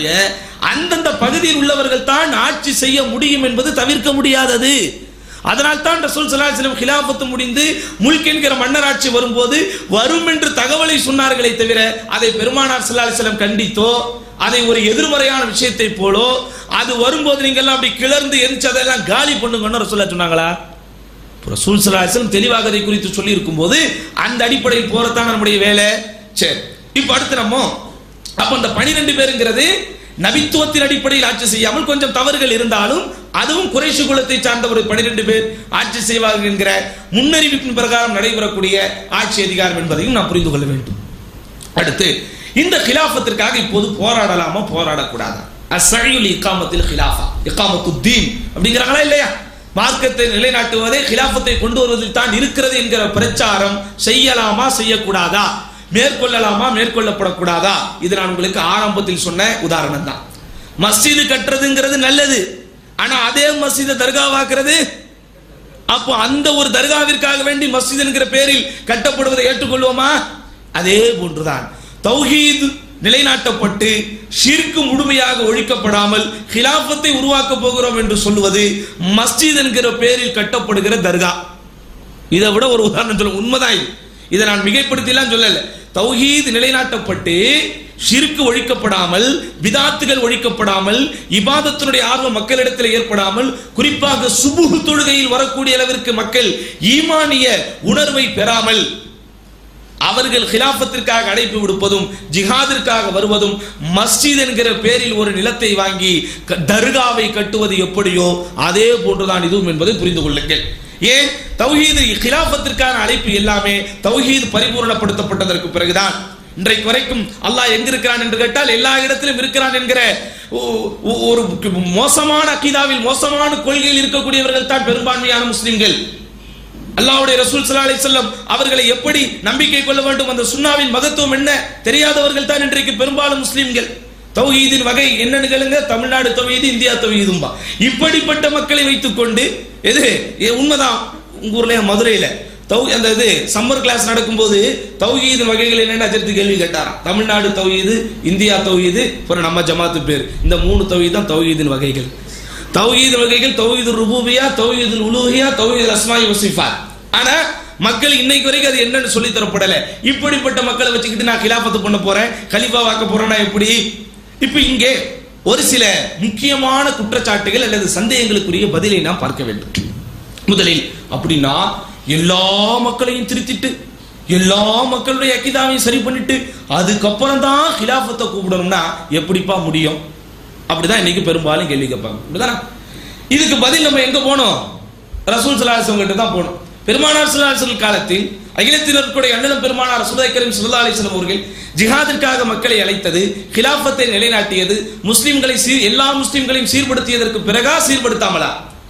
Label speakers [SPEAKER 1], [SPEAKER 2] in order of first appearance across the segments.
[SPEAKER 1] ஒழிய அந்தந்த பகுதியில் உள்ளவர்கள் தான் ஆட்சி செய்ய முடியும் என்பது தவிர்க்க முடியாதது அதனால் தான் ரசூல் சலாஹம் கிலாபத்து முடிந்து முல்க் என்கிற மன்னராட்சி வரும்போது வரும் என்று தகவலை சொன்னார்களே தவிர அதை பெருமானார் சல்லாஹம் கண்டித்தோ அதை ஒரு எதிர்மறையான விஷயத்தை போலோ அது வரும்போது நீங்க எல்லாம் அப்படி கிளர்ந்து எரிச்சு அதெல்லாம் காலி பண்ணுங்கன்னு ரசூல்லா சொன்னாங்களா ரசூல் சலாஹம் தெளிவாக அதை குறித்து சொல்லி இருக்கும்போது அந்த அடிப்படையில் போறதான் நம்முடைய வேலை சரி இப்போ அடுத்து நம்ம அப்ப அந்த பனிரெண்டு பேருங்கிறது நபித்துவத்தின் அடிப்படையில் ஆட்சி செய்யாமல் கொஞ்சம் தவறுகள் இருந்தாலும் அதுவும் குறைஷு குலத்தை சார்ந்த ஒரு பனிரெண்டு பேர் ஆட்சி செய்வார்கள் என்கிற முன்னறிவிப்பின் பிரகாரம் நடைபெறக்கூடிய ஆட்சி அதிகாரம் என்பதையும் நாம் புரிந்து கொள்ள வேண்டும் அடுத்து இந்த கிலாஃபத்திற்காக இப்போது போராடலாமா போராடக்கூடாதா அசழியுல் இக்காமத்தில் கிலாஃபா இக்காமத்து தீன் அப்படிங்கிறாங்களா இல்லையா மார்க்கத்தை நிலைநாட்டுவதே கிலாஃபத்தை கொண்டு வருவதில் தான் இருக்கிறது என்கிற பிரச்சாரம் செய்யலாமா செய்யக்கூடாதா மேற்கொள்ளலாமா மேற்கொள்ளப்படக்கூடாதா இது நான் உங்களுக்கு ஆரம்பத்தில் சொன்ன உதாரணம் தான் மஸ்ஜிது கட்டுறதுங்கிறது நல்லது ஆனா அதே மஸ்ஜிதை தர்காவாக்குறது அப்போ அந்த ஒரு தர்காவிற்காக வேண்டி மஸ்ஜித் என்கிற பேரில் கட்டப்படுவதை ஏற்றுக்கொள்வோமா அதே போன்றுதான் தௌஹீத் நிலைநாட்டப்பட்டு ஷிர்க்கு முழுமையாக ஒழிக்கப்படாமல் ஹிலாஃபத்தை உருவாக்க போகிறோம் என்று சொல்லுவது மஸ்ஜித் என்கிற பேரில் கட்டப்படுகிற தர்கா இதை விட ஒரு உதாரணம் சொல்ல உண்மைதான் இது இதை நான் மிகைப்படுத்திலாம் சொல்லல தௌஹீத் நிலைநாட்டப்பட்டு ஷிர்க்கு ஒழிக்கப்படாமல் விதாத்துகள் ஒழிக்கப்படாமல் இபாதத்தினுடைய ஆர்வம் மக்களிடத்தில் ஏற்படாமல் குறிப்பாக சுபுகு தொழுகையில் வரக்கூடிய அளவிற்கு மக்கள் ஈமானிய உணர்வை பெறாமல் அவர்கள் ஹிலாபத்திற்காக அழைப்பு விடுப்பதும் ஜிஹாதிற்காக வருவதும் மஸ்ஜித் என்கிற பேரில் ஒரு நிலத்தை வாங்கி க- தர்காவை கட்டுவது எப்படியோ அதே போன்றுதான் இதுவும் என்பதை புரிந்து கொள்ளுங்கள் ஏன் தௌஹீது ஹிலாபத்திற்கான அழைப்பு எல்லாமே தௌஹீத் பரிபூரணப்படுத்தப்பட்டதற்கு பிறகுதான் இன்றைக்கு வரைக்கும் அல்லாஹ் எங்க இருக்கிறான் என்று கேட்டால் எல்லா இடத்திலும் இருக்கிறான் என்கிற ஒ- ஒ- ஒரு மோசமான அக்கீதாவில் மோசமான கொள்கையில் இருக்கக்கூடியவர்கள் தான் பெரும்பான்மையான முஸ்லிம்கள் அல்லாஹ்வுடைய ரசூல் ஸல்லல்லாஹு அலைஹி வஸல்லம் அவர்களை எப்படி நம்பிக்கை கொள்ள வேண்டும் அந்த சுன்னாவின் மகத்துவம் என்ன தெரியாதவர்கள் தான் இன்றைக்கு பெரும்பாலும் முஸ்லிம்கள் தௌஹீதின் வகை என்னன்னு கேளுங்க தமிழ்நாடு தௌஹீது இந்தியா தௌஹீதும்பா இப்படிப்பட்ட மக்களை வைத்துக்கொண்டு எது இது உண்மைதான் உங்க ஊர்ல மதுரையில தௌ அந்த இது சம்மர் கிளாஸ் நடக்கும்போது தௌஹீதின் வகைகள் என்னன்னு அஜர்த்து கேள்வி கேட்டாராம் தமிழ்நாடு தௌஹீது இந்தியா தௌஹீது அப்புறம் நம்ம ஜமாத்து பேர் இந்த மூணு தௌஹீத் தான் தௌஹீதின் வகைகள் தௌஹீத் வகைகள் தௌஹீது ருபூபியா தௌஹீதுல் உலூஹியா தௌஹீதுல் அஸ்மாஇ வசிஃபாத் ஆனா மக்கள் இன்னைக்கு வரைக்கும் அது என்னன்னு சொல்லி தரப்படல இப்படிப்பட்ட மக்களை வச்சுக்கிட்டு நான் கிலாபத்து பண்ண போறேன் கலிஃபா வாக்க போறேன்னா எப்படி இப்ப இங்கே ஒரு சில முக்கியமான குற்றச்சாட்டுகள் அல்லது சந்தேகங்களுக்குரிய பதிலை நாம் பார்க்க வேண்டும் முதலில் அப்படின்னா எல்லா மக்களையும் திருத்திட்டு எல்லா மக்களுடைய அக்கிதாவையும் சரி பண்ணிட்டு அதுக்கப்புறம் தான் கிலாஃபத்தை கூப்பிடணும்னா எப்படிப்பா முடியும் அப்படிதான் இன்னைக்கு பெரும்பாலும் கேள்வி கேட்பாங்க அப்படிதானே இதுக்கு பதில் நம்ம எங்க போனோம் ரசூல் சலாஹம் கிட்ட தான் போனோம் பெருமானார் சலாஹல் காலத்தில் அகிலத்தினருக்குடைய அண்ணனும் பெருமானார் ரசூலை கரீம் ஸல்லல்லாஹு அலைஹி வஸல்லம் அவர்கள் ஜிஹாதிற்காக மக்களை அழைத்தது கிலாஃபத்தை நிலைநாட்டியது முஸ்லிம்களை சீர் எல்லா முஸ்லிம்களையும் சீர்படுத்தியதற்கு பிறகா சீர்படுத்தாமலா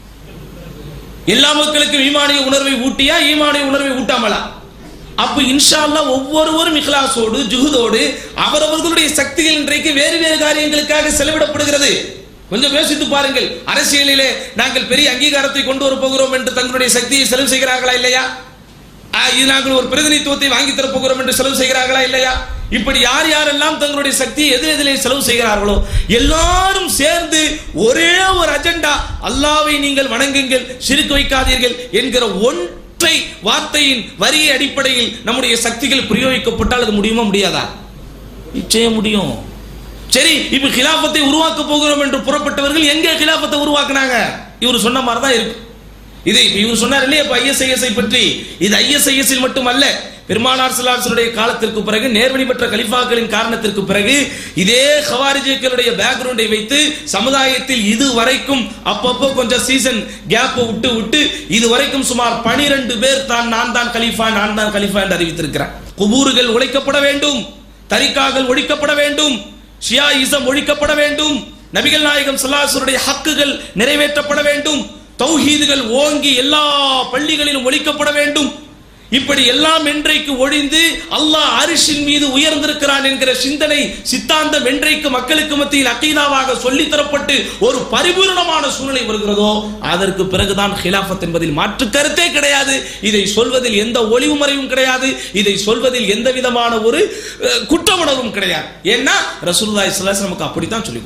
[SPEAKER 1] எல்லா மக்களுக்கும் ஈமானிய உணர்வை ஊட்டியா ஈமானிய உணர்வை ஊட்டாமலா அப்ப இன்ஷா அல்லாஹ் ஒவ்வொருவரும் இஹ்லாஸோடு ஜுஹுதோடு அவரவர்களுடைய சக்திகள் இன்றைக்கு வேறு வேறு காரியங்களுக்காக செலவிடப்படுகிறது கொஞ்சம் யோசித்து பாருங்கள் அரசியலிலே நாங்கள் பெரிய அங்கீகாரத்தை கொண்டு வர போகிறோம் என்று தங்களுடைய சக்தியை செலவு செய்கிறார்களா இல்லையா ஆ, இது நாங்கள் ஒரு பிரதிநிதித்துவத்தை வாங்கி தரப் போகிறோம் என்று செலவு செய்கிறார்களா இல்லையா இப்படி யார் யாரெல்லாம் தங்களுடைய சக்தியை எது எதிலே செலவு செய்கிறார்களோ எல்லாரும் சேர்ந்து ஒரே ஒரு அஜெண்டா அல்லாவை நீங்கள் வணங்குங்கள் சிறுக்கு வைக்காதீர்கள் என்கிற ஒன்றை வார்த்தையின் வரியை அடிப்படையில் நம்முடைய சக்திகள் பிரயோகிக்கப்பட்டால் அது முடியுமா முடியாதா நிச்சயம் முடியும் சரி இப்ப கிலாபத்தை உருவாக்க போகிறோம் என்று புறப்பட்டவர்கள் எங்க கிலாபத்தை உருவாக்குனாங்க இவர் சொன்ன மாதிரி தான் இருக்கு இது இப்ப இவர் சொன்னார் இல்லையா இப்ப ஐஎஸ்ஐஎஸ்ஐ பற்றி இது ஐஎஸ்ஐஎஸ்ஸில் மட்டுமல்ல பெருமானார் சலாசனுடைய காலத்திற்கு பிறகு நேர்வழி பெற்ற கலிஃபாக்களின் காரணத்திற்கு பிறகு இதே ஹவாரிஜிக்களுடைய பேக்ரவுண்டை வைத்து சமுதாயத்தில் இது வரைக்கும் அப்பப்போ கொஞ்சம் சீசன் கேப் விட்டு விட்டு இது வரைக்கும் சுமார் பனிரெண்டு பேர் தான் நான் தான் கலிஃபா நான் தான் கலிஃபா என்று அறிவித்திருக்கிறார் குபூர்கள் உழைக்கப்பட வேண்டும் தரிக்காக்கள் ஒழிக்கப்பட வேண்டும் ஷியாயிசம் ஒழிக்கப்பட வேண்டும் நபிகள் நாயகம் ஸல்லல்லாஹு ஹக்குகள் நிறைவேற்றப்பட வேண்டும் தௌஹீதுகள் ஓங்கி எல்லா பள்ளிகளிலும் ஒழிக்கப்பட வேண்டும் இப்படி எல்லாம் என்றைக்கு ஒழிந்து அல்லாஹ் அரிசின் மீது உயர்ந்திருக்கிறான் என்கிற சிந்தனை சித்தாந்தம் என்றைக்கு மக்களுக்கு மத்தியில் அக்கீதாவாக சொல்லித் தரப்பட்டு ஒரு பரிபூரணமான சூழ்நிலை வருகிறதோ அதற்கு பிறகுதான் ஹிலாஃபத் என்பதில் மாற்று கருத்தே கிடையாது இதை சொல்வதில் எந்த ஒளிவு மறைவும் கிடையாது இதை சொல்வதில் எந்த விதமான ஒரு அஹ், குற்ற உணர்வும் கிடையாது ஏன்னா ரசூலுல்லாஹி ஸல்லல்லாஹு அலைஹி வஸல்லம் நமக்கு அப்படித்தான் சொல்லி